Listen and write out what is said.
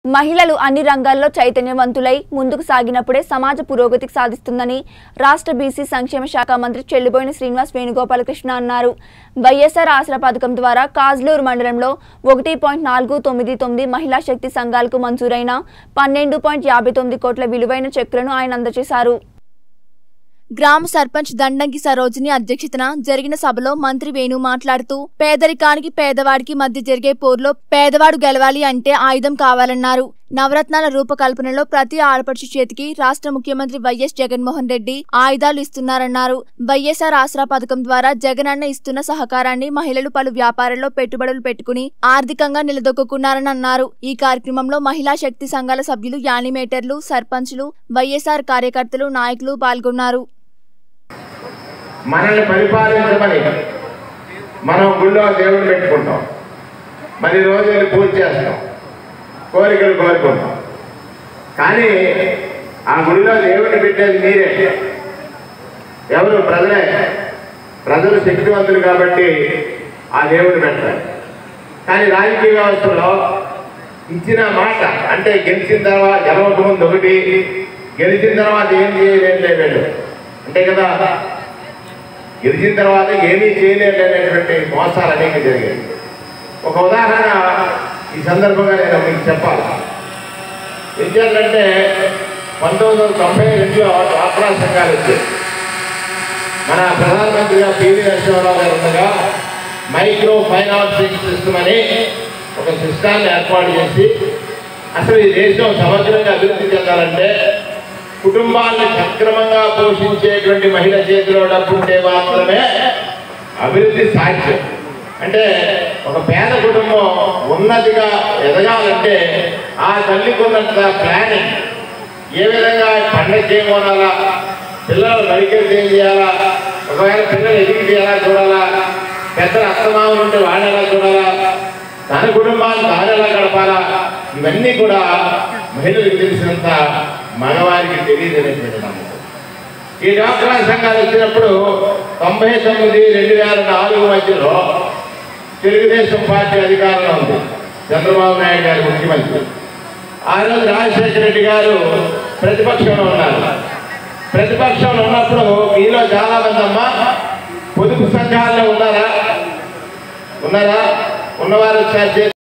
మహిళలు అన్ని రంగాల్లో చైతన్యవంతులై ముందుకు సాగినప్పుడే సమాజ పురోగతికి సాధిస్తుందని రాష్ట్ర బీసీ సంక్షేమ శాఖ మంత్రి చెల్లిబోయిన శ్రీనివాస్ వేణుగోపాలకృష్ణ అన్నారు వైఎస్ఆర్ ఆసరా పథకం ద్వారా కాజ్లూరు మండలంలో ఒకటి పాయింట్ నాలుగు తొమ్మిది తొమ్మిది మహిళా శక్తి సంఘాలకు మంజూరైన పన్నెండు పాయింట్ యాభై తొమ్మిది కోట్ల విలువైన చెక్కులను ఆయన అందజేశారు గ్రామ సర్పంచ్ దండంకి సరోజిని అధ్యక్షతన జరిగిన సభలో మంత్రి వేణు మాట్లాడుతూ పేదరికానికి పేదవాడికి మధ్య జరిగే పోరులో పేదవాడు గెలవాలి అంటే ఆయుధం కావాలన్నారు నవరత్నాల రూపకల్పనలో ప్రతి ఆడపడుచు చేతికి రాష్ట్ర ముఖ్యమంత్రి వైఎస్ జగన్మోహన్ రెడ్డి ఆయుధాలు ఇస్తున్నారన్నారు వైఎస్ఆర్ ఆసరా పథకం ద్వారా జగనన్న ఇస్తున్న సహకారాన్ని మహిళలు పలు వ్యాపారాల్లో పెట్టుబడులు పెట్టుకుని ఆర్థికంగా నిలదొక్కున్నారని అన్నారు ఈ కార్యక్రమంలో మహిళా శక్తి సంఘాల సభ్యులు యానిమేటర్లు సర్పంచ్లు వైఎస్ఆర్ కార్యకర్తలు నాయకులు పాల్గొన్నారు మనల్ని పరిపాలించమని మనం గుళ్ళో దేవుడు పెట్టుకుంటాం మరి రోజు వెళ్ళి పూజ చేస్తాం కోరికలు కోరుకుంటాం కానీ ఆ గుడిలో దేవుడిని పెట్టేది మీరే ఎవరు ప్రజలే ప్రజలు శక్తివంతులు కాబట్టి ఆ దేవుడిని పెడతారు కానీ రాజకీయ వ్యవస్థలో ఇచ్చిన మాట అంటే గెలిచిన తర్వాత గెలవక ముందు ఒకటి గెలిచిన తర్వాత ఏం చేయలేం లేదు అంతే కదా గెలిచిన తర్వాత ఏమీ చేయలేదు అనేటువంటి మోసాలు అనేక జరిగాయి ఒక ఉదాహరణ ఈ సందర్భంగా నేను మీకు చెప్పాలి ఏంటంటే పంతొమ్మిది వందల తొంభై రెండులో డ్వాక్రా సంఘాలు వచ్చాయి మన ప్రధానమంత్రిగా పివి నరసింహారావు గారు ఉండగా మైక్రో ఫైనాన్సింగ్ సిస్టమ్ అని ఒక సిస్టాన్ని ఏర్పాటు చేసి అసలు ఈ దేశం సమగ్రంగా అభివృద్ధి చెందాలంటే కుటుంబాలను సక్రమంగా పోషించేటువంటి మహిళ చేతిలో డబ్బు ఉంటే మాత్రమే అభివృద్ధి సాధ్యం అంటే ఒక పేద కుటుంబం ఉన్నతిగా ఎదగాలంటే ఆ తల్లికి ఉన్నంత ప్లానింగ్ ఏ విధంగా పండగ ఏం కొనాలా పిల్లలు మెడికల్ ఏం చేయాలా ఒకవేళ పిల్లలు ఎదిగితే ఎలా చూడాలా పెద్దలు అత్తమామలు ఉంటే వాళ్ళు ఎలా చూడాలా తన కుటుంబాన్ని తాను ఎలా గడపాలా ఇవన్నీ కూడా మహిళలకు తెలిసినంత మగవారికి తెలియదు అనేటువంటి నమ్మకం ఈ డాక్టరా సంఘాలు వచ్చినప్పుడు తొంభై తొమ్మిది రెండు వేల నాలుగు మధ్యలో తెలుగుదేశం పార్టీ అధికారంలో ఉంది చంద్రబాబు నాయుడు గారు ముఖ్యమంత్రి ఆ రోజు రాజశేఖర రెడ్డి గారు ప్రతిపక్షంలో ఉన్నారు ప్రతిపక్షంలో ఉన్నప్పుడు మీలో చాలా మంది అమ్మ పొదుపు సంఘాల్లో ఉన్నారా ఉన్నారా ఉన్నవారు చర్చ